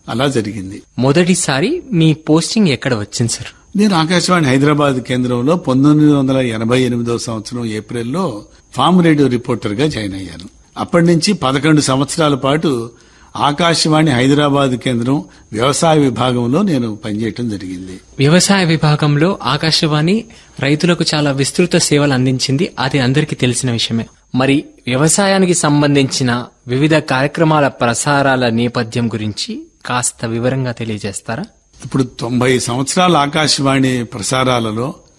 అలా జరిగింది మొదటిసారి మీ పోస్టింగ్ ఎక్కడ వచ్చింది సార్ నేను ఆకాశవాణి హైదరాబాద్ కేంద్రంలో పంతొమ్మిది వందల ఎనభై ఎనిమిదవ సంవత్సరం ఏప్రిల్లో ఫామ్ రేడియో రిపోర్టర్ గా జాయిన్ అయ్యాను అప్పటి నుంచి పదకొండు సంవత్సరాల పాటు ఆకాశవాణి హైదరాబాద్ కేంద్రం వ్యవసాయ విభాగంలో నేను పనిచేయటం జరిగింది వ్యవసాయ విభాగంలో ఆకాశవాణి రైతులకు చాలా విస్తృత సేవలు అందించింది అది అందరికీ తెలిసిన విషయమే మరి వ్యవసాయానికి సంబంధించిన వివిధ కార్యక్రమాల ప్రసారాల నేపథ్యం గురించి కాస్త వివరంగా తెలియజేస్తారా ఇప్పుడు తొంభై సంవత్సరాల ఆకాశవాణి ప్రసారాలలో